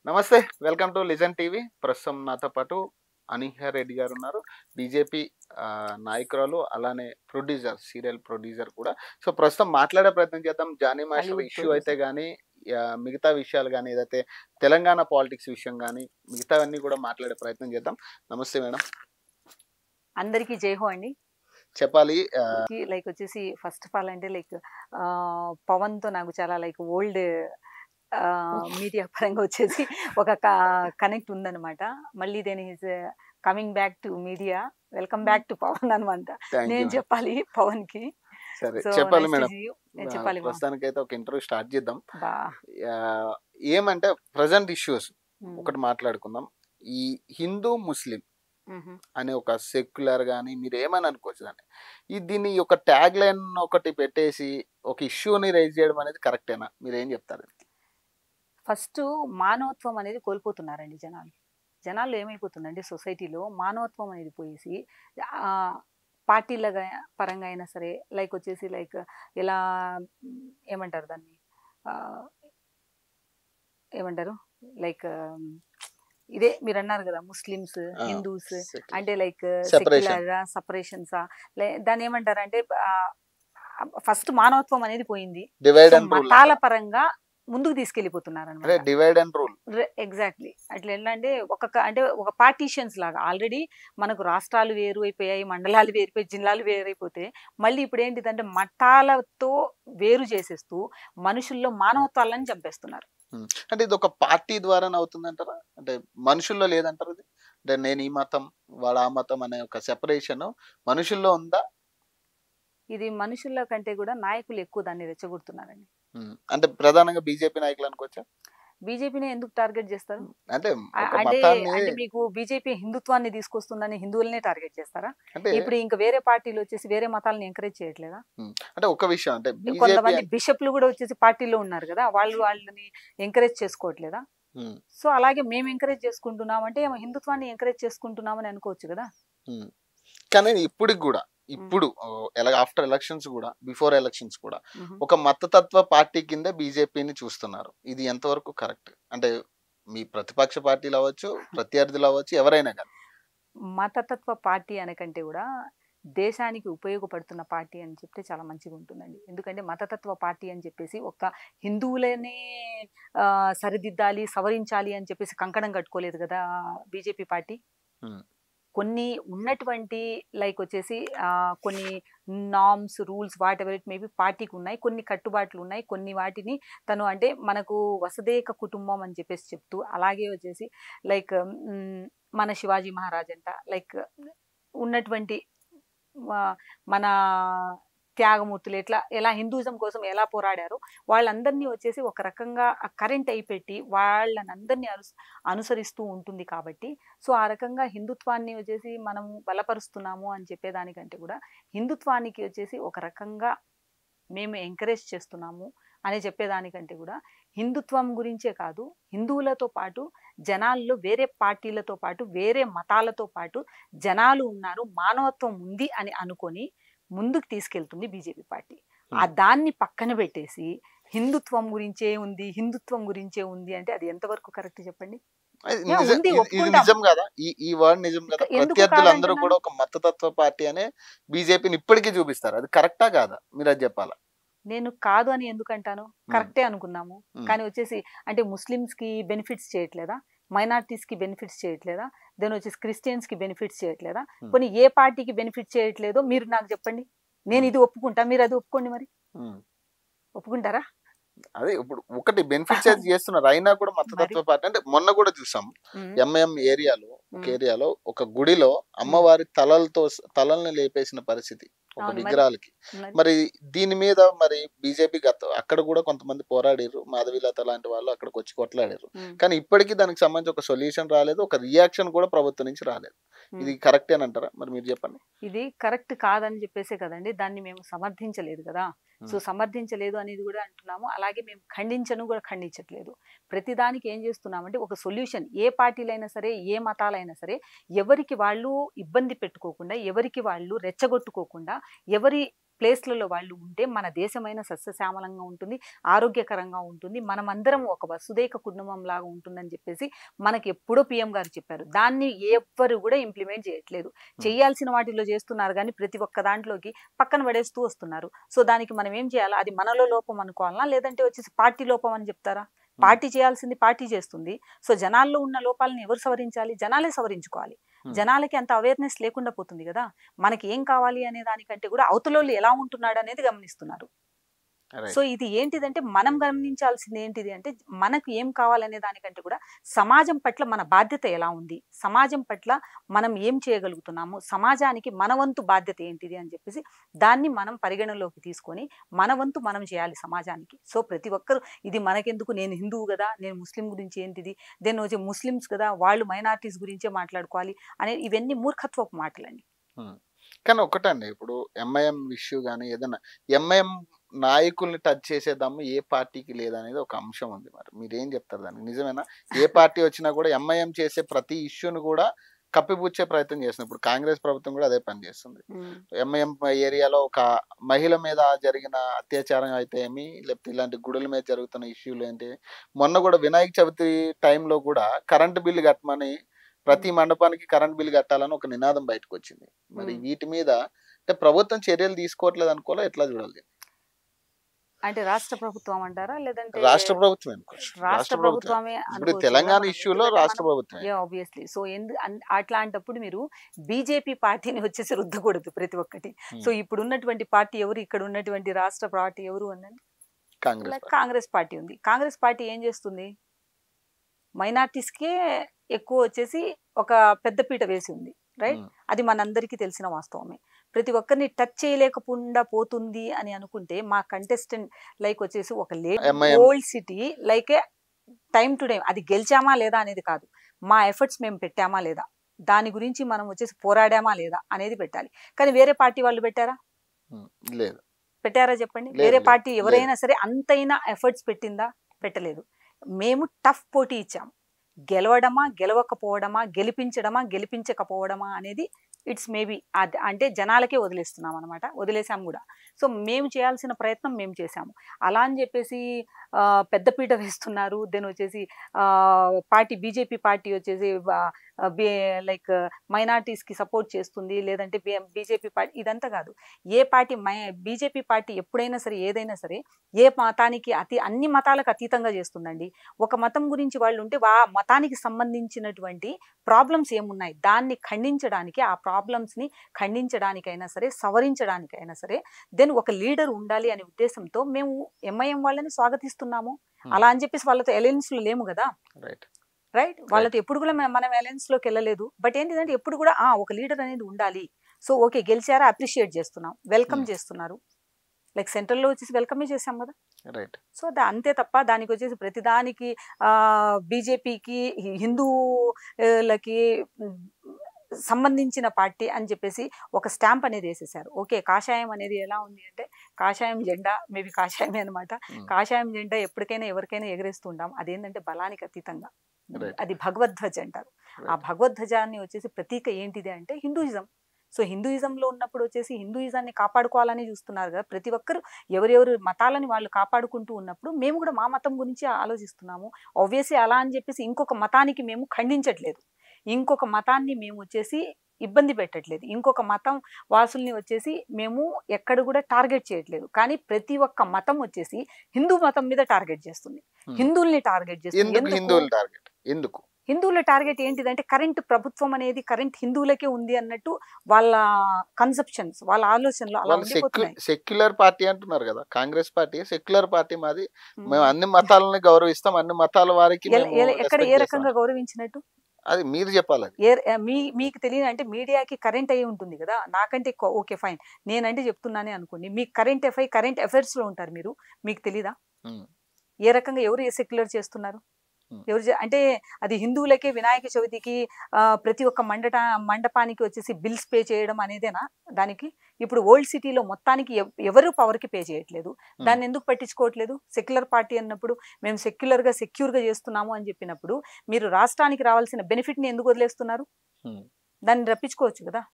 నమస్తే welcome to listen TV ప్రస్తుతం నాతో పాటు అనిహా రెడ్డి గారు ఉన్నారు బీజేపీ నాయకురాలు అలానే ప్రొడ్యూసర్ సీరియల్ ప్రొడ్యూసర్ కూడా సో ప్రస్తుతం మాట్లాడే ప్రయత్నం చేద్దాం జానీ మాస్టర్ Hollywood ఇష్యూ అయితే కానీ మిగతా విషయాలు కానీ ఏదైతే తెలంగాణ పాలిటిక్స్ విషయం కానీ మిగతావన్నీ కూడా మాట్లాడే ప్రయత్నం చేద్దాం నమస్తే మేడం అందరికీ జై హో అండి చెప్పాలి ఆ, లైక్ వచ్చేసి ఫస్ట్ ఆఫ్ ఆల్ అంటే లైక్ పవన్ తో నాకు చాలా లైక్ ఓల్డ్ మీడియా పరంగా వచ్చేసి ఒక కనెక్ట్ ఉందన్నమాట మళ్ళీ దేని is coming back to media welcome back to Pawan అనమాట thank you నేను మేడం. చెప్పాలి పవన్ కి సరే సో చెప్పాలి మేడం నేను చెప్పాలి మా. ప్రస్తుతానికి అయితే ఒక ఇంటర్వ్యూ స్టార్ట్ చేద్దాం బా ఆ, ఏమంటే ప్రజెంట్ ఇష్యూస్ ఉమ్, ఒకటి మాట్లాడుకుందాం ఈ హిందూ ముస్లిం ఉమ్, అనే ఒక సెక్యులర్ కానీ మీరు ఏమని అనుకోవచ్చు దాన్ని ఈ దీన్ని ఒక ట్యాగ్ లైన్ ఒకటి పెట్టేసి ఒక ఇష్యూని రైజ్ చేయడం అనేది కరెక్టేనా మీరు ఏం చెప్తారు ఫస్ట్ మానవత్వం అనేది కోల్పోతున్నారండి జనాలు జనాలు ఏమైపోతుందంటే సొసైటీలో మానవత్వం అనేది పోయేసి ఆ, పార్టీల గా- పరంగా అయినా సరే లైక్ వచ్చేసి లైక్ ఎలా మ్, ఏమంటారు దాన్ని ఆ, ఏమంటారు లైక్ ఇదే మీరు అన్నారు కదా ముస్లిమ్స్ ఆ, హిందూస్ secular. అంటే లైక్ Separation. సెక్యులర్ సపరేషన్సా దాన్ని ఏమంటారు అంటే ఫస్ట్ మానవత్వం అనేది పోయింది డివైడ్ సో అండ్ రూల్ మతాల పరంగా ముందుకు తీసుకెళ్లిపోతున్నారు అదే అనమాట డివైడ్ అండ్ రూల్ ఎగ్జాక్ట్లీ అట్లా ఎలా అంటే ఒక క- అంటే ఒక పార్టీషన్స్ లాగా ఆల్రెడీ మనకు రాష్ట్రాలు వేరు అయిపోయాయి మండలాలు వేరిపోయి జిల్లాలు వేరైపోతే మళ్ళీ ఇప్పుడు ఏంటిదంటే మతాలతో వేరు చేసేస్తూ మనుషుల్లో మానవత్వాలను చంపేస్తున్నారు అంటే ఇది ఒక పార్టీ ద్వారానే అవుతుందంటారా అంటే మనుషుల్లో లేదంటారు ఇది అంటే నేను ఈ మతం వాడు ఆ మతం అనే ఒక సెపరేషన్ మనుషుల్లో ఉందా ఇది మనుషుల కంటే కూడా నాయకులు ఎక్కువ దాన్ని రెచ్చగొడుతున్నారండి ఉమ్, అంటే ప్రధానంగా బీజేపీ నాయకులు అనుకోవచ్చా బీజేపీని ఎందుకు టార్గెట్ చేస్తారు అంటే ఆ- ఒక అంటే మతాన్ని అంటే మీకు బీజేపీ హిందుత్వాన్ని తీసుకొస్తుందని హిందువులనే టార్గెట్ చేస్తారా అంటే ఇప్పుడు ఇంకా వేరే పార్టీలు వచ్చేసి వేరే మతాలను ఎంకరేజ్ చేయట్లేదా ఉమ్, అంటే ఒక విషయం అంటే బీజేపీ కొంతమంది బిషప్లు కూడా వచ్చేసి పార్టీలో ఉన్నారు కదా వాళ్ళు వాళ్ళని ఎంకరేజ్ చేసుకోవట్లేదా సో అలాగే మేము ఎంకరేజ్ చేసుకుంటున్నాం అంటే ఏమో హిందుత్వాన్ని ఎంకరేజ్ చేసుకుంటున్నామని అనుకోవచ్చు కదా కానీ ఇప్పటికి కూడా ఇప్పుడు ఎలా ఆఫ్టర్ ఎలక్షన్స్ కూడా బిఫోర్ ఎలక్షన్స్ కూడా మ్మ్. ఒక మతతత్వ పార్టీ కింద బీజేపీని చూస్తున్నారు ఇది ఎంతవరకు కరెక్ట్ అంటే మీ ప్రతిపక్ష పార్టీలు అవ్వచ్చు ప్రత్యర్థులు అవ్వచ్చు ఎవరైనా కానీ మతతత్వ పార్టీ అనకంటే కూడా దేశానికి ఉపయోగపడుతున్న పార్టీ అని చెప్తే చాలా మంచిగా ఉంటుందండి ఎందుకంటే మతతత్వ పార్టీ అని చెప్పేసి ఒక్క హిందువులనే ఆ, సరిదిద్దాలి సవరించాలి అని చెప్పేసి కంకణం కట్టుకోలేదు కదా బీజేపీ పార్టీ Hmm. కొన్ని ఉన్నటువంటి లైక్ వచ్చేసి ఆ, కొన్ని norms rules whatever it maybe పార్టీకి ఉన్నాయి కొన్ని కట్టుబాట్లు ఉన్నాయి కొన్ని వాటిని తను అంటే మనకు వసదేక కుటుంబం అని చెప్పేసి చెప్తూ అలాగే వచ్చేసి లైక్ మన శివాజీ మహారాజ్ అంట లైక్ ఉన్నటువంటి ఆ, మన త్యాగమూర్తులు ఎట్లా ఎలా హిందూజం కోసం ఎలా పోరాడారో వాళ్ళందరినీ వచ్చేసి ఒక రకంగా కరెంట్ అయిపెట్టి వాళ్ళని అందరినీ అను అనుసరిస్తూ ఉంటుంది కాబట్టి సో ఆ రకంగా హిందుత్వాన్ని వచ్చేసి మనము బలపరుస్తున్నాము అని చెప్పేదానికంటే కూడా హిందుత్వానికి వచ్చేసి ఒక రకంగా మేము ఎంకరేజ్ చేస్తున్నాము అని చెప్పేదానికంటే కూడా హిందుత్వం గురించే కాదు హిందువులతో పాటు జనాల్లో వేరే పార్టీలతో పాటు వేరే మతాలతో పాటు జనాలు ఉన్నారు మానవత్వం ఉంది అని అనుకొని ముందుకు తీసుకెళ్తుంది బీజేపీ పార్టీ ఆ దాన్ని పక్కన పెట్టేసి హిందుత్వం గురించే ఉంది హిందుత్వం గురించే ఉంది అంటే అది ఎంతవరకు కరెక్ట్ చెప్పండి అది యా, నిజం- ఉంది, ఇది- ఇది ఒప్పుకుంటాం. నిజం కదా ఈ ఈ వర్డ్ నిజం కదా ఎందుకు ప్రత్యర్థులు అందరూ కాదంటున్నాను? కూడా ఒక మతతత్వ పార్టీ అనే బీజేపీని ఇప్పటికీ చూపిస్తారు అది కరెక్టా కాదా మీరు అది చెప్పాలా నేను కాదు అని ఎందుకు అంటాను కరెక్టే అనుకున్నాము మ్మ్. కానీ వచ్చేసి అంటే ముస్లిమ్స్ కి బెనిఫిట్స్ చేయట్లేదా మైనార్టీస్ కి బెనిఫిట్స్ చేయట్లేదా దెన్ వచ్చేసి క్రిస్టియన్స్ కి బెనిఫిట్స్ చేయట్లేదా Hmm. కొన్ని ఏ పార్టీకి బెనిఫిట్ చేయట్లేదో మీరు నాకు చెప్పండి నేను ఇది ఒప్పుకుంటా మీరు అది ఒప్పుకోండి మరి ఉమ్. ఒప్పుకుంటారా అదే ఇప్పుడు ఒకటి బెనిఫిట్స్ అయితే చేస్తున్నారు అయినా కూడా మతతత్వ పార్టీ అంటే మొన్న కూడా చూసాం మ్మ్. ఎంఎం ఏరియాలో ఒక మ్మ్. ఏరియాలో ఒక గుడిలో అమ్మవారి తలలతో తలల్ని లేపేసిన పరిస్థితి ఒక అవును, మరి. విగ్రహాలకి మరి మరి దీని మీద మరి బీజేపీ గత అక్కడ కూడా కొంతమంది పోరాడారు మాధవీలత లాంటి వాళ్ళు అక్కడికి వచ్చి కొట్లాడారు మ్మ్. కానీ ఇప్పటికీ దానికి సంబంధించి ఒక సొల్యూషన్ రాలేదు ఒక రియాక్షన్ కూడా ప్రభుత్వం నుంచి రాలేదు మ్మ్. ఇది కరెక్ట్ అని అంటారా మరి మీరు చెప్పండి ఇది కరెక్ట్ కాదని చెప్పేసే కదండి దాన్ని మేము సమర్థించలేదు కదా సో Hmm. సమర్థించలేదు అనేది కూడా అంటున్నాము అలాగే మేము ఖండించను కూడా ఖండించట్లేదు ప్రతిదానికి ఏం చేస్తున్నామంటే ఒక సొల్యూషన్ ఏ పార్టీలైనా సరే ఏ మతాలైనా సరే ఎవరికి వాళ్ళు ఇబ్బంది పెట్టుకోకుండా ఎవరికి వాళ్ళు రెచ్చగొట్టుకోకుండా ఎవరి ప్లేస్లలో వాళ్ళు ఉంటే మన దేశమైన సస్యశ్యామలంగా ఉంటుంది ఆరోగ్యకరంగా ఉంటుంది మనమందరం ఒక వసుదైక కుటుంబం లాగా ఉంటుందని చెప్పేసి మనకి ఎప్పుడో పిఎం గారు చెప్పారు దాన్ని ఎవ్వరు కూడా ఇంప్లిమెంట్ చేయట్లేదు చేయాల్సిన వాటిలో చేస్తున్నారు కానీ ప్రతి ఒక్క దాంట్లోకి పక్కన పడేస్తూ వస్తున్నారు సో దానికి మనం ఏం చేయాలి అది మనలో లోపం అనుకోవాలనా లేదంటే వచ్చేసి పార్టీ లోపం అని చెప్తారా పార్టీ చేయాల్సింది పార్టీ చేస్తుంది సో జనాల్లో ఉన్న లోపాలను ఎవరు సవరించాలి జనాలే సవరించుకోవాలి Hmm. జనాలకి అంత అవేర్నెస్ లేకుండా పోతుంది కదా మనకి ఏం కావాలి అనే దానికంటే కూడా అవతలోళ్ళు ఎలా ఉంటున్నాడు అనేది గమనిస్తున్నారు Right. సో ఇది ఏంటిదంటే మనం గమనించాల్సింది ఏంటిది అంటే మనకు ఏం కావాలనే దానికంటే కూడా సమాజం పట్ల మన బాధ్యత ఎలా ఉంది సమాజం పట్ల మనం ఏం చేయగలుగుతున్నాము సమాజానికి మన వంతు బాధ్యత ఏంటిది అని చెప్పేసి దాన్ని మనం పరిగణలోకి తీసుకొని మన వంతు మనం చేయాలి సమాజానికి సో ప్రతి ఒక్కరు ఇది మనకెందుకు నేను హిందువు కదా నేను ముస్లిం గురించి ఏంటిది దెన్ వచ్చి ముస్లిమ్స్ కదా వాళ్ళు మైనారిటీస్ గురించే మాట్లాడుకోవాలి అనే ఇవన్నీ మూర్ఖత్వపు మాటలండి కానీ ఒకటండి ఇప్పుడు ఎంఐఎం ఇష్యూ కానీ ఏదైనా ఎంఐఎం నాయకుల్ని టచ్ చేసేద్దాము ఏ పార్టీకి లేదనేది ఒక అంశం ఉంది మరి మీరు ఏం చెప్తారు దానికి నిజమేనా ఏ పార్టీ వచ్చినా కూడా ఎంఐఎం చేసే ప్రతి ఇష్యూను కూడా కప్పిపుచ్చే ప్రయత్నం చేస్తుంది ఇప్పుడు కాంగ్రెస్ ప్రభుత్వం కూడా అదే పని చేస్తుంది ఎంఐఎం ఏరియాలో ఒక మహిళ మీద జరిగిన అత్యాచారం అయితే ఏమి లేకపోతే ఇలాంటి గుడుల మీద జరుగుతున్న ఇష్యూలు ఏంటి మొన్న కూడా వినాయక చవితి టైంలో కూడా కరెంటు బిల్లు కట్టమని ప్రతి మండపానికి కరెంట్ బిల్లు కట్టాలని ఒక నినాదం బయటకు వచ్చింది మరి మ్మ్. వీటి మీద అంటే ప్రభుత్వం చర్యలు తీసుకోవట్లేదు అనుకోవాలా ఎట్లా చూడాలి అంటే రాష్ట్ర ప్రభుత్వం అంటారా లేదంటే రాష్ట్ర ప్రభుత్వం అనుకోవచ్చు రాష్ట్ర ప్రభుత్వమే ఇప్పుడు అనుకోవచ్చు తెలంగాణ కదా మనం. ఇష్యూలో ఎందుకంటే రాష్ట్ర మనం- ప్రభుత్వమే యా ఆబ్వియస్లీ సో ఎందు అన్- అట్లాంటప్పుడు మీరు బీజేపీ పార్టీని వచ్చేసి రుద్దకూడదు ప్రతి ఒక్కటి Hmm. సో ఇప్పుడు ఉన్నటువంటి పార్టీ ఎవరు ఇక్కడ ఉన్నటువంటి రాష్ట్ర పార్టీ ఎవరు అనండి Congress like party. Congress party ఉంది కాంగ్రెస్ పార్టీ ఏం చేస్తుంది మైనార్టీస్కే ఎక్కువ వచ్చేసి ఒక పెద్ద పీట వేసి ఉంది రైట్ మ్మ్. అది మనందరికీ తెలిసిన వాస్తవమే ప్రతి ఒక్కరిని టచ్ చేయలేకుండా పోతుంది అని అనుకుంటే మా కంటెస్టెంట్ లైక్ వచ్చేసి ఒక MIM. Old city like time to time అది గెలిచామా లేదా అనేది కాదు మా ఎఫర్ట్స్ మేము పెట్టామా లేదా దాని గురించి మనం వచ్చేసి పోరాడామా లేదా అనేది పెట్టాలి కానీ వేరే పార్టీ వాళ్ళు పెట్టారా మ్మ్. లేదు పెట్టారా చెప్పండి లేదు, వేరే లేదు, పార్టీ ఎవరైనా సరే అంతైనా ఎఫర్ట్స్ పెట్టిందా పెట్టలేదు మేము టఫ్ పోటీ ఇచ్చాం గెలవడమా గెలవకపోవడమా గెలిపించడమా గెలిపించకపోవడమా అనేది ఇట్స్ మేబీ అంటే జనాలకే వదిలేస్తున్నాం అనమాట వదిలేసాం కూడా సో మేము చేయాల్సిన ప్రయత్నం మేము చేశాము అలా అని చెప్పేసి ఆ, పెద్దపీట వేస్తున్నారు దెన్ వచ్చేసి ఆ, పార్టీ బీజేపీ పార్టీ వచ్చేసి లైక్ మైనార్టీస్కి సపోర్ట్ చేస్తుంది లేదంటే బీజేపీ పార్టీ ఇదంతా కాదు ఏ పార్టీ మై బీజేపీ పార్టీ ఎప్పుడైనా సరే ఏదైనా సరే ఏ మతానికి అతి అన్ని మతాలకు అతీతంగా చేస్తుందండి ఒక మతం గురించి వాళ్ళు ఉంటే వా మతానికి సంబంధించినటువంటి ప్రాబ్లమ్స్ ఏమున్నాయి దాన్ని ఖండించడానికి ఆ ప్రాబ్లమ్స్ని ఖండించడానికైనా సరే సవరించడానికైనా సరే దెన్ ఒక లీడర్ ఉండాలి అనే ఉద్దేశంతో మేము ఎంఐఎం వాళ్ళని స్వాగతిస్తున్నాము Hmm. అలా అని చెప్పేసి వాళ్ళతో alliance లో లేము కదా రైట్ రైట్ వాళ్ళతో ఎప్పుడు కూడా మనం- మనం alliance లోకి వెళ్ళలేదు బట్ ఏంటిదంటే ఎప్పుడు కూడా ఆ ఒక లీడర్ అనేది ఉండాలి సో ఓకే గెలిచారా అప్రిషియేట్ చేస్తున్నాం వెల్కమ్ Hmm. చేస్తున్నారు లైక్ సెంట్రల్లో వచ్చేసి వెల్కమే చేసాం కదా రైట్ సో దా అంతే తప్ప దానికి వచ్చేసి ప్రతిదానికి ఆ బీజేపీకి హిందూలకి ఉమ్, సంబంధించిన పార్టీ అని చెప్పేసి ఒక స్టాంప్ అనేది వేసేసారు ఓకే కాషాయం అనేది ఎలా ఉంది అంటే కాషాయం జెండా మేబీ కాషాయమే అనమాట మ్మ్. కాషాయం జెండా ఎప్పటికైనా ఎవరికైనా ఎగరేస్తుంటాం అదేంటంటే బలానికి అతీతంగా Right. అది భగవద్ధ్వజ అంటారు ఆ Right. భగవద్ధ్వజాన్ని వచ్చేసి ప్రతీక ఏంటిది అంటే హిందూయిజం సో హిందూయిజంలో ఉన్నప్పుడు వచ్చేసి హిందూయిజాన్ని కాపాడుకోవాలని చూస్తున్నారు కదా ప్రతి ఒక్కరు ఎవరెవరు మతాలని వాళ్ళు కాపాడుకుంటూ ఉన్నప్పుడు మేము కూడా మా మతం గురించి ఆలోచిస్తున్నాము ఆబ్వియస్లీ అలా అని చెప్పేసి ఇంకొక మతానికి మేము ఖండించట్లేదు ఇంకొక మతాన్ని మేము వచ్చేసి ఇబ్బంది పెట్టట్లేదు ఇంకొక మతం వాసుల్ని వచ్చేసి మేము ఎక్కడ కూడా టార్గెట్ చేయట్లేదు కానీ ప్రతి ఒక్క మతం వచ్చేసి హిందూ మతం మీద టార్గెట్ చేస్తుంది Hmm. హిందువుల్ని టార్గెట్ చేస్తుంది ఎందుకు ఎందుకు? హిందువుల టార్గెట్ ఎందుకు హిందువుల టార్గెట్ ఏంటిదంటే కరెంట్ ప్రభుత్వం అనేది కరెంట్ హిందువులకే ఉంది అన్నట్టు వాళ్ళ కన్సెప్షన్స్ వాళ్ళ ఆలోచనలు అలా వాళ్ళు ఉండిపోతున్నాయి సెక్యులర్ పార్టీ అంటున్నారు కదా కాంగ్రెస్ పార్టీ సెక్యులర్ పార్టీ మాది ఉమ్. మేము అన్ని మతాలని గౌరవిస్తాం అన్ని మతాల వారికి ఎల- మేము ఎల- ఎక్కడ respect ఏ చేస్తాం. రకంగా గౌరవించినట్టు అది మీరు చెప్పాలి అది. ఏ మీ మీకు తెలియదు అంటే మీడియాకి కరెంట్ అయ్యి ఉంటుంది కదా నాకంటే ఎక్కువ ఓకే ఫైన్ నేనంటే చెప్తున్నానే అనుకోండి మీకు కరెంట్ ఎఫై కరెంట్ అఫైర్స్ లో ఉంటారు మీరు మీకు తెలీదా ఉమ్. ఏ రకంగా ఎవరు ఏ సెక్యులర్ చేస్తున్నారు Hmm. ఎవరు చే- అంటే అది హిందువులకే వినాయక చవితికి ఆ, ప్రతి ఒక్క మండట మండపానికి వచ్చేసి బిల్స్ పే చేయడం అనేదేనా దానికి ఇప్పుడు ఓల్డ్ సిటీలో మొత్తానికి ఎవ్- ఎవరు పవర్ కి పే చేయట్లేదు దాన్ని ఎందుకు పట్టించుకోవట్లేదు సెక్యులర్ పార్టీ అన్నప్పుడు మేము సెక్యులర్ గా సెక్యూర్ గా చేస్తున్నాము అని చెప్పినప్పుడు మీరు రాష్ట్రానికి రావాల్సిన బెనిఫిట్ ని ఎందుకు వదిలేస్తున్నారు ఉమ్. దాన్ని రప్పించుకోవచ్చు కదా